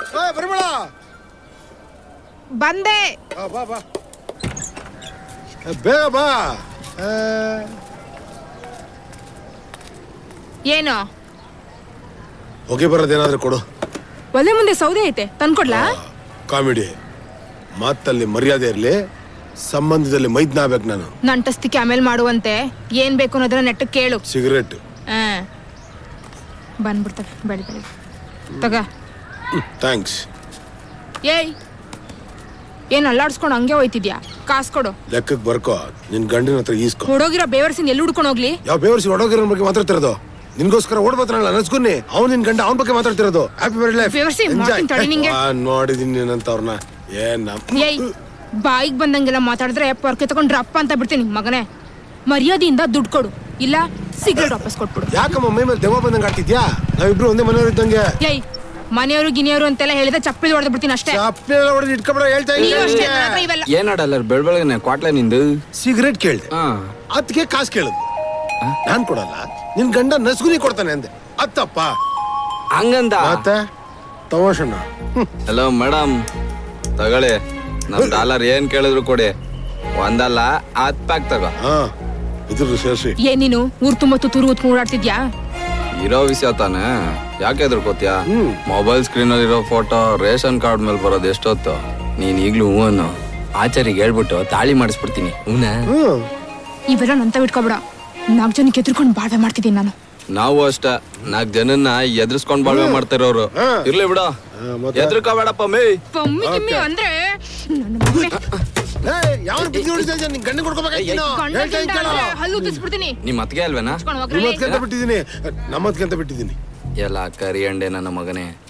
ಏ, ಪರಿಮಳ ಬಂದೆ ಆ, ಬಾ ಬಾ ಏ, ಬೇಗ ಬಾ ಏ, ಏನು ಹೊಗೆ ಬರೋದೇನಾದ್ರೂ ಕೊಡು ಒಲೆ ಮುಂದೆ ಸೌದೆ ಐತೆ ತಂದ್ಕೊಡ್ಲಾ ಕಾಮಿಡಿ ಮಾತಲ್ಲಿ ಮರ್ಯಾದೆ ಇರಲಿ ಸಂಬಂಧದಲ್ಲಿ ಮೈದ್ನ ಆಗ್ಬೇಕು ನಾನು ನಂಟಸ್ತಿಕೆ ಆಮೇಲೆ ಮಾಡುವಂತೆ ಏನ್ ಬೇಕು ಅನ್ನೋದನ್ನ ನೆಟ್ಟಗ್ ಕೇಳು ಸಿಗರೇಟ್ ಆ. ಬಂದ್ಬಿಡ್ತವೆ ಬೆಳಿ ಬೆಳಿ ತಗ ಥ್ಯಾಂಕ್ಸ್ ಏಯ್ ಏನ್ ಅಲ್ಲಾಡ್ಸ್ಕೊಂಡು ಹಂಗೆ ಹೋಯ್ತಿದ್ಯಾ ಕಾಸ್ ಕೊಡು ಲೆಕ್ಕಕ್ಕೆ ಬರ್ಕೋ ನಿನ್ ಗಂಡಿನ ಹತ್ರ ಈಸ್ಕೊ ಹೊಡೋಗಿರೋ ಬೇವರ್ಸಿನ ಎಲ್ಲಿ ಹುಡ್ಕೊಂಡು ಹೋಗ್ಲಿ ಯಾವ ಬೇವರ್ಸಿ ಹೊಡೋಗಿರೋ ಬಗ್ಗೆ ಮಾತಾಡ್ತಿರೋದು ನಿನ್ಗೋಸ್ಕರ ಓಡ್ಬತ್ತಲ್ಲ ನನ್ಸ್ಕೊನಿ ಅವ್ನು ನಿನ್ ಗಂಡ ಅವನ ಬಗ್ಗೆ ಮಾತಾಡ್ತಿರೋದು ಹ್ಯಾಪಿ ಮ್ಯಾರಿಡ್ ಲೈಫ್ ಬೇವರ್ಸಿ, ಮಾಡ್ತೀನಿ ತಡಿ ನಿಂಗೆ. ನೋಡಿದೀನಿ ನೀನಂತವ್ರನ್ನ ಏನ್ ನಮ್- ಏಯ್ ಬಾಯಿಗೆ ಬಂದಂಗೆಲ್ಲ ಮಾತಾಡಿದ್ರೆ ಪೊರ್ಕೆ ತಗೊಂಡ್ ರಪ್ಪ ಅಂತ ಬಿಡ್ತೀನಿ ಮಗನೇ ಮರ್ಯಾದೆಯಿಂದ ದುಡ್ಡು ಕೊಡು ಇಲ್ಲ ಸಿಗರೇಟ್ ವಾಪಸ್ ಕೊಟ್ಬಿಡು ಯಾಕಮ್ಮ ಮೈ ಮೇಲೆ ದೆವ್ವ ಬಂದಂಗೆ ಆಡ್ತಿದ್ಯಾ ನಾವಿಬ್ರು ಒಂದೇ ಮನೆಯವ್ರು ಇದ್ದಂಗೆ ಏಯ್ ಮನೆಯವರು ಗಿನಿಯವರು ಅಂತೆಲ್ಲ ಹೇಳಿದ್ರೆ ಚಪ್ಪಲಿ ಹೊಡೆದು ಬಿಡ್ತೀನಿ ಅಷ್ಟೇ ಚಪ್ಪಲಿ ಹೊಡೆದು ಇಟ್ಕೊಬೇಡ ಹೇಳ್ತಾ ನೀವು ಅಷ್ಟೇ ನನ್ನ ಹತ್ರ ಇದ್ದೀನಿ ಇವೆಲ್ಲ ಏನಾಡಲ್ಲ ಬೆಳ್ ಬೆಳಗ್ಗೆ ಕ್ವಾಟ್ಲೆ ನಿಂದು ಸಿಗರೇಟ್ ಕೇಳ್ದೆ ಹಾ ಅದಕ್ಕೆ ಕಾಸು ಕೇಳಿದ್ನು ನಾನ್ ಕೊಡಲ್ಲ ನಿನ್ ಗಂಡ ನಸ್ಗುನಿ ಕೊಡ್ತಾನೆ ಅಂದೆ ಅತ್ತಪ್ಪ ಹಂಗಂದ ಮತ್ತೆ ತಮಾಷಣ್ಣ ಹ್ಮ್. ಹಲೋ ಮೇಡಮ್ ತಗೊಳ್ಳಿ ನಮ್ ಡಾಲರ್ ಏನ್ ಕೇಳಿದ್ರು ಕೊಡಿ ಒಂದಲ್ಲ ಹತ್ ಪ್ಯಾಕ್ ತಗೋ ಹಾ ಇದ್ರ ಸೇರ್ಸಿ ಏನ್ ನೀನು ಊರ್ ತುಂಬಾ ತುತ್ತೂರು ಊದ್ಕೊಂಡು ಓಡಾಡ್ತಿದ್ಯಾ ಇರೋ ವಿಷಯ ತಾನೆ ಯಾಕೆ ಎದ್ರಕೋತ್ಯಾ ಹ್ಮ್. ಮೊಬೈಲ್ ಸ್ಕ್ರೀನ್ ಅಲ್ಲಿ ಇರೋ ಫೋಟೋ ರೇಷನ್ ಕಾರ್ಡ್ ಮೇಲೆ ಬರೋದು ಎಷ್ಟೊತ್ತು ನೀನ್ ಈಗ್ಲೂ ಹೂ ಅನ್ನು ಆಚಾರಿಗೆ ಹೇಳ್ಬಿಟ್ಟು ತಾಳಿ ಮಾಡಿಸ್ಬಿಡ್ತೀನಿ ಹೂನ ಹ್ಮ್ ಇವೆಲ್ಲ ನಂತ ಬಿಟ್ಕೊಬೇಡ ನಾಲ್ಕು ಜನಕ್ಕೆ ಎದುರ್ಕೊಂಡು ಬಾಳ್ವೆ ಮಾಡ್ತಿದ್ದೀನಿ ನಾನು ನಾವು ಅಷ್ಟ ನಾಲ್ಕ್ ಜನನ್ನ ಎದುರಿಸ್ಕೊಂಡ್ ಬಾಳ್ವೆ ಮಾಡ್ತಿರೋರು ಹಾ. ಇರ್ಲಿ ಬಿಡ ಹಾ, ಮತ್ತೆ? ಎದ್ರಕೋಬೇಡಪ್ಪ ಮೇ ಪಮ್ಮಿ ಗಿಮ್ಮಿ ಅಂದ್ರೆ ನನ್ನ ಮಗನೇ ಯಾವ ಬಿದ್ದು ಹೊಡಿತಾ ಇದ್ಯಾ? ನಿನ್ ಗಂಡ ಕೊಡ್ಕೋಬೇಕಾಗಿತ್ತು ಗಂಡ ಹೇಳ್ತಾ ಗಿಂಡ ಕೇಳೋ ಅಂದ್ರೆ ಹಲ್ಲು ಉತ್ತಿಸ್ಬಿಡ್ತೀನಿ ನಿಮ್ ಅತ್ಗೆ ಅಲ್ವೇನಾ ಕರ್ಕೊಂಡ್ ಹೋಗ್ರಿ. ನಿಮ್ಮತ್ಕಂತ ಬಿಟ್ಟಿದ್ದೀನಿ ನಮ್ಮತ್ಕಂತ ಬಿಟ್ಟಿದ್ದೀನಿ ಎಲ್ಲ ಕರಿ ಅಂಡೆ ನನ್ನ ಮಗನೇ